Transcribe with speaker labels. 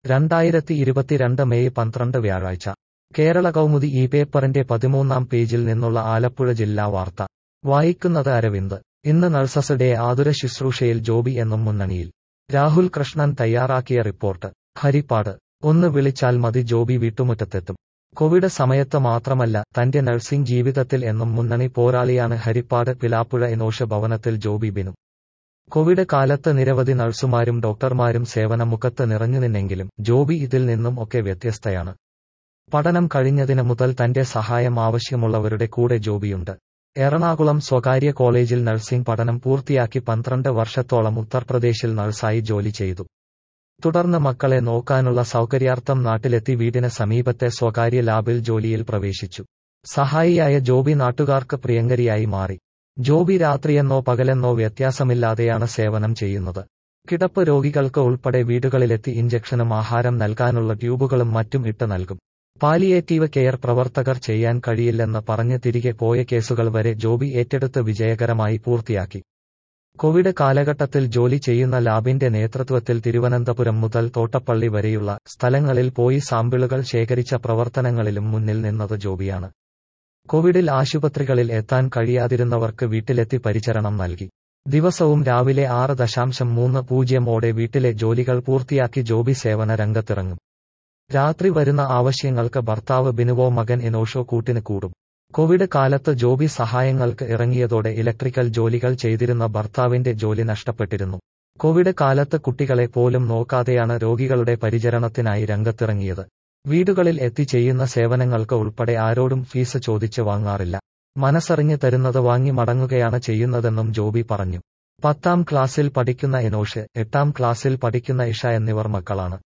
Speaker 1: രണ്ടായിരത്തി ഇരുപത്തിരണ്ട് മെയ് പന്ത്രണ്ട് വ്യാഴാഴ്ച കേരള കൗമുദി ഈ പേപ്പറിന്റെ പതിമൂന്നാം പേജിൽ നിന്നുള്ള ആലപ്പുഴ ജില്ലാ വാർത്ത വായിക്കുന്നത് അരവിന്ദ് ഇന്ന് നഴ്സസ് ഡേ ആതുര ശുശ്രൂഷയിൽ ജോബി എന്നും മുന്നണിയിൽ രാഹുൽ കൃഷ്ണൻ തയ്യാറാക്കിയ റിപ്പോർട്ട് ഹരിപ്പാട് ഒന്ന് വിളിച്ചാൽ മതി ജോബി വീട്ടുമുറ്റത്തെത്തും കോവിഡ് സമയത്ത് മാത്രമല്ല തന്റെ നഴ്സിംഗ് ജീവിതത്തിൽ എന്നും മുന്നണി പോരാളിയാണ് ഹരിപ്പാട് പിലാപ്പുഴ എനോഷ ഭവനത്തിൽ ജോബി ബിനു കോവിഡ് കാലത്ത് നിരവധി നഴ്സുമാരും ഡോക്ടർമാരും സേവനമുഖത്ത് നിറഞ്ഞുനിന്നെങ്കിലും ജോബി ഇതിൽ നിന്നും ഒക്കെ വ്യത്യസ്തയാണ് പഠനം കഴിഞ്ഞതിന് മുതൽ തന്റെ സഹായം ആവശ്യമുള്ളവരുടെ കൂടെ ജോബിയുണ്ട് എറണാകുളം സ്വകാര്യ കോളേജിൽ നഴ്സിംഗ് പഠനം പൂർത്തിയാക്കി പന്ത്രണ്ട് വർഷത്തോളം ഉത്തർപ്രദേശിൽ നഴ്സായി ജോലി ചെയ്തു തുടർന്ന് മക്കളെ നോക്കാനുള്ള സൗകര്യാർത്ഥം നാട്ടിലെത്തി വീടിന് സമീപത്തെ സ്വകാര്യ ലാബിൽ ജോലിയിൽ പ്രവേശിച്ചു സഹായിയായ ജോബി നാട്ടുകാർക്ക് പ്രിയങ്കരിയായി മാറി ജോബി രാത്രിയെന്നോ പകലെന്നോ വ്യത്യാസമില്ലാതെയാണ് സേവനം ചെയ്യുന്നത് കിടപ്പ് രോഗികൾക്ക് ഉൾപ്പെടെ വീടുകളിലെത്തി ഇഞ്ചക്ഷനും ആഹാരം നൽകാനുള്ള ട്യൂബുകളും മറ്റും ഇട്ട് നൽകും പാലിയേറ്റീവ് കെയർ പ്രവർത്തകർ ചെയ്യാൻ കഴിയില്ലെന്ന് പറഞ്ഞ് തിരികെ പോയ കേസുകൾ വരെ ജോബി ഏറ്റെടുത്ത് വിജയകരമായി പൂർത്തിയാക്കി കോവിഡ് കാലഘട്ടത്തിൽ ജോലി ചെയ്യുന്ന ലാബിന്റെ നേതൃത്വത്തിൽ തിരുവനന്തപുരം മുതൽ തോട്ടപ്പള്ളി വരെയുള്ള സ്ഥലങ്ങളിൽ പോയി സാമ്പിളുകൾ ശേഖരിച്ച പ്രവർത്തനങ്ങളിലും മുന്നിൽ നിന്നത് ജോബിയാണ് കോവിഡിൽ ആശുപത്രികളിൽ എത്താൻ കഴിയാതിരുന്നവർക്ക് വീട്ടിലെത്തി പരിചരണം നൽകി ദിവസവും രാവിലെ ആറ് ദശാംശം മൂന്ന് പൂജ്യമോടെ വീട്ടിലെ ജോലികൾ പൂർത്തിയാക്കി ജോബി സേവന രംഗത്തിറങ്ങും രാത്രി വരുന്ന ആവശ്യങ്ങൾക്ക് ഭർത്താവ് ബിനുവോ മകൻ എനോഷോ കൂട്ടിന് കൂടും കോവിഡ് കാലത്ത് ജോബി സഹായങ്ങൾക്ക് ഇറങ്ങിയതോടെ ഇലക്ട്രിക്കൽ ജോലികൾ ചെയ്തിരുന്ന ഭർത്താവിന്റെ ജോലി നഷ്ടപ്പെട്ടിരുന്നു കോവിഡ് കാലത്ത് കുട്ടികളെ പോലും നോക്കാതെയാണ് രോഗികളുടെ പരിചരണത്തിനായി രംഗത്തിറങ്ങിയത് വീടുകളിൽ എത്തി ചെയ്യുന്ന സേവനങ്ങൾക്ക് ഉൾപ്പെടെ ആരോടും ഫീസ് ചോദിച്ച് വാങ്ങാറില്ല മനസ്സറിഞ്ഞ് തരുന്നത് വാങ്ങി മടങ്ങുകയാണ് ചെയ്യുന്നതെന്നും ജോബി പറഞ്ഞു പത്താം ക്ലാസ്സിൽ പഠിക്കുന്ന എനോഷ് എട്ടാം ക്ലാസ്സിൽ പഠിക്കുന്ന ഇഷ എന്നിവർ മക്കളാണ്